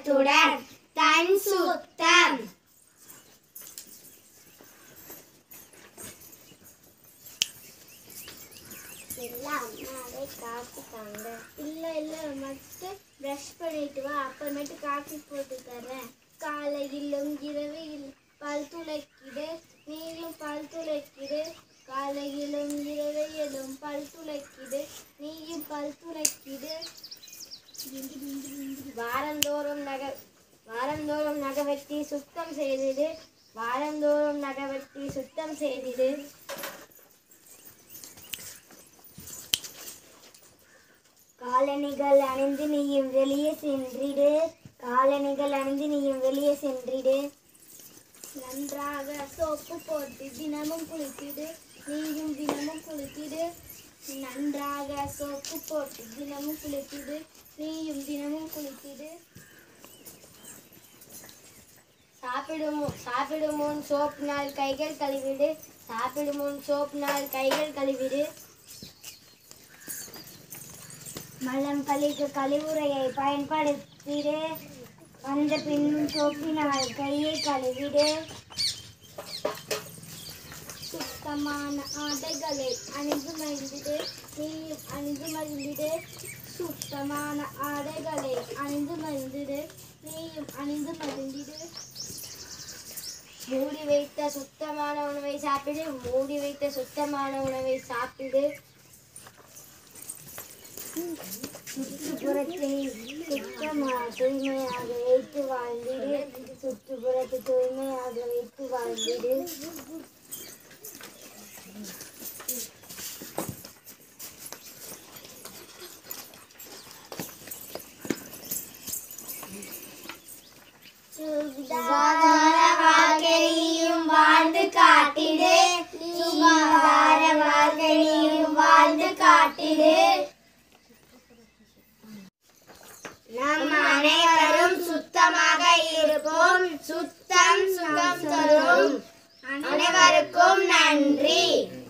சுத்தத்துடன் தன் சுத்தம் எல்லாம் அம்மாவே காஃபி தாங்க இல்லை இல்லை மட்டும் ப்ரஷ் பண்ணிட்டு வா அப்புறமேட்டு காஃபி போட்டு தரேன் காலையிலும் இரவையில் பல் துளைக்கிடு நீயும் பல் துளைக்கிடு காலையிலும் இரவையிலும் பல் துளைக்கிடு நீயும் பல் துளைக்கிடு வாரந்தோறும் நக வாரந்தோறும் நகவெட்டி சுத்தம் செய்திடு வாரந்தோறும் நகவெட்டி சுத்தம் செய்திடு காலணிகள் அணிந்து நீயும் வெளியே சென்றிடு காலணிகள் அணிந்து நீயும் வெளியே சென்றிடு நன்றாக சோப்பு போட்டு தினமும் குளித்திடு நீயும் தினமும் குளித்திடு நன்றாக சோப்பு போட்டு தினமும் குளித்திடு நீயும் தினமும் குளித்திடு சாப்பிடும் மு- சாப்பிடும் முன் சோப்பினால் கைகள் கழுவிடு சாப்பிடும் முன் சோப்பினால் கைகள் கழுவிடு மலம் கழிக்க கழிவுறையை பயன்படுத்திடு வந்த பின் சோப்பினால் கையை கழுவிடு சுத்தமான ஆடைகளை அணிந்து மகிழ்ந்திடு நீயும் அணிந்து மகிழ்ந்திடு சுத்தமான ஆடைகளை அணிந்து மகிழ்ந்திடு நீயும் அணிந்து மகிழ்ந்திடு மூடி வைத்த சுத்தமான உணவை சாப்பிடு மூடி வைத்த சுத்தமான உணவை சாப்பிடு சுற்றுப்புறத்தை சுத்தமாக தூய்மையாக வைத்து வாழ்ந்திடு சுற்றுப்புறத்தை தூய்மையாக வைத்து வாழ்ந்திடு சுகாதார வாழ்க்கையும் வாழ்ந்து காட்டிடு சுகாதார வாழ்க்கையும் வாழ்ந்து காட்டிடு நம் அனைவரும் சுத்தமாக இருப்போம் சுத்தம் சுகம் தரும் அனைவருக்கும் நன்றி